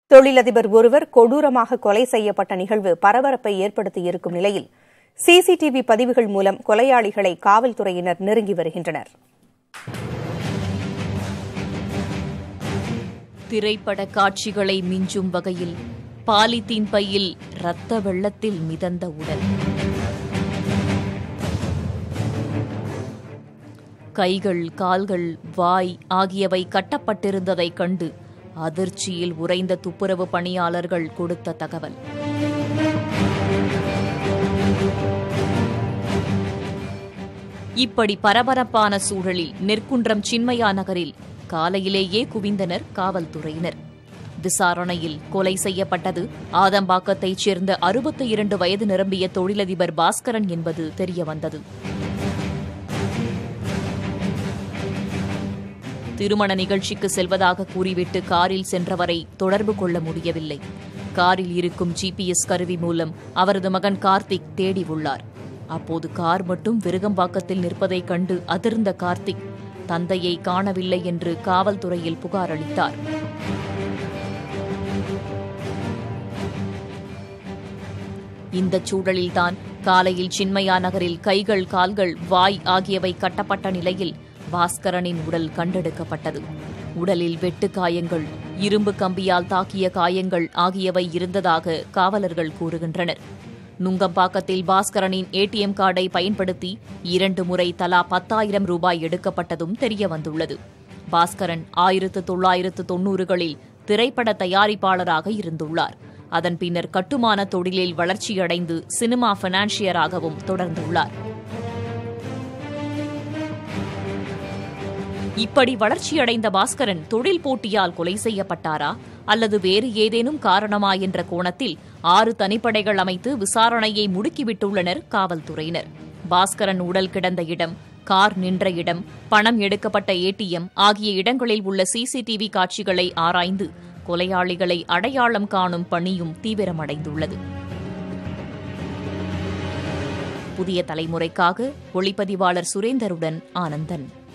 தொழிலதிபர் ஒருவர் கொடூரமாக கொலை செய்யப்பட்ட நிகழ்வு பரபரப்பை ஏற்படுத்தியிருக்கும் நிலையில் சிசிடிவி பதிவுகள் மூலம் கொலையாளிகளை காவல்துறையினர் நெருங்கி வருகின்றனர் திரைப்பட காட்சிகளை மிஞ்சும் வகையில் பாலித்தீன் பையில் இரத்த வெள்ளத்தில் மிதந்த உடல் கைகள் கால்கள் வாய் ஆகியவை கட்டப்பட்டிருந்ததைக் கண்டு அதிர்ச்சியில் உறைந்த துப்புரவு பணியாளர்கள் கொடுத்த தகவல் இப்படி பரபரப்பான சூழலில் நெற்குன்றம் சின்மயா நகரில் காலையிலேயே குவிந்தனர் காவல்துறையினர் விசாரணையில் கொலை செய்யப்பட்டது ஆதம்பாக்கத்தைச் சேர்ந்த அறுபத்தி இரண்டு வயது நிரம்பிய தொழிலதிபர் பாஸ்கரன் என்பது தெரியவந்தது திருமண நிகழ்ச்சிக்கு செல்வதாக கூறிவிட்டு காரில் சென்றவரை தொடர்பு கொள்ள முடியவில்லை காரில் இருக்கும் ஜிபிஎஸ் கருவி மூலம் அவரது மகன் கார்த்திக் தேடி உள்ளார் அப்போது கார் மட்டும் விருகம்பாக்கத்தில் நிற்பதைக் கண்டு அதிர்ந்த கார்த்திக் தந்தையை காணவில்லை என்று காவல்துறையில் புகார் அளித்தார் இந்த சூழலில்தான் காலையில் சின்மயா நகரில் கைகள் கால்கள் வாய் ஆகியவை கட்டப்பட்ட நிலையில் பாஸ்கரனின் உடல் கண்டெடுக்கப்பட்டது உடலில் வெட்டு காயங்கள் இரும்பு கம்பியால் தாக்கிய காயங்கள் ஆகியவை இருந்ததாக காவலர்கள் கூறுகின்றனர் நுங்கம்பாக்கத்தில் பாஸ்கரனின் ஏடிஎம் கார்டை பயன்படுத்தி இரண்டு முறை தலா பத்தாயிரம் ரூபாய் எடுக்கப்பட்டதும் தெரியவந்துள்ளது பாஸ்கரன் ஆயிரத்து தொள்ளாயிரத்து தொன்னூறுகளில் திரைப்பட தயாரிப்பாளராக இருந்துள்ளார் அதன் பின்னர் கட்டுமான தொழிலில் வளர்ச்சியடைந்து சினிமா பைனான்சியராகவும் தொடர்ந்துள்ளார் இப்படி வளர்ச்சியடைந்த பாஸ்கரன் தொழில் போட்டியால் கொலை செய்யப்பட்டாரா அல்லது வேறு ஏதேனும் காரணமா என்ற கோணத்தில் ஆறு தனிப்படைகள் அமைத்து விசாரணையை முடுக்கிவிட்டுள்ளனர் காவல்துறையினர் பாஸ்கரன் உடல் கிடந்த இடம் கார் நின்ற இடம் பணம் எடுக்கப்பட்ட ஏடிஎம் ஆகிய இடங்களில் உள்ள சிசிடிவி காட்சிகளை ஆராய்ந்து கொலையாளிகளை அடையாளம் காணும் பணியும் தீவிரமடைந்துள்ளது புதிய தலைமுறைக்காக ஒளிப்பதிவாளர் சுரேந்தருடன் ஆனந்தன்